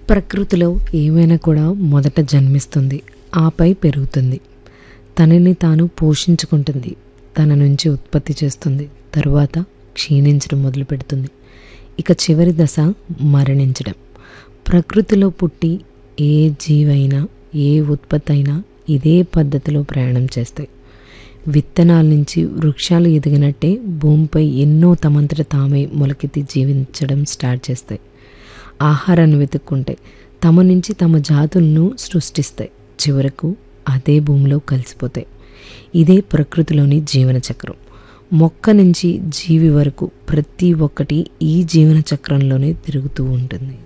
ప్రకృతిలో ఏమైనా కూడా మొదట జన్మిస్తుంది ఆపై పెరుగుతుంది తనని తాను పోషించుకుంటుంది తన నుంచి ఉత్పత్తి చేస్తుంది తరువాత క్షీణించడం మొదలు పెడుతుంది ఇక చివరి దశ మరణించడం ప్రకృతిలో పుట్టి ఏ జీవైనా ఏ ఉత్పత్తి అయినా ఇదే పద్ధతిలో ప్రయాణం చేస్తాయి విత్తనాల నుంచి వృక్షాలు ఎదిగినట్టే భూమిపై ఎన్నో తమంతట తామే మొలకెత్తి జీవించడం స్టార్ట్ చేస్తాయి ఆహారాన్ని వెతుక్కుంటాయి తమ నుంచి తమ జాతులను సృష్టిస్తాయి చివరకు అదే భూమిలో కలిసిపోతాయి ఇదే ప్రకృతిలోని జీవన చక్రం మొక్క నుంచి జీవి వరకు ప్రతి ఒక్కటి ఈ జీవన చక్రంలోనే తిరుగుతూ ఉంటుంది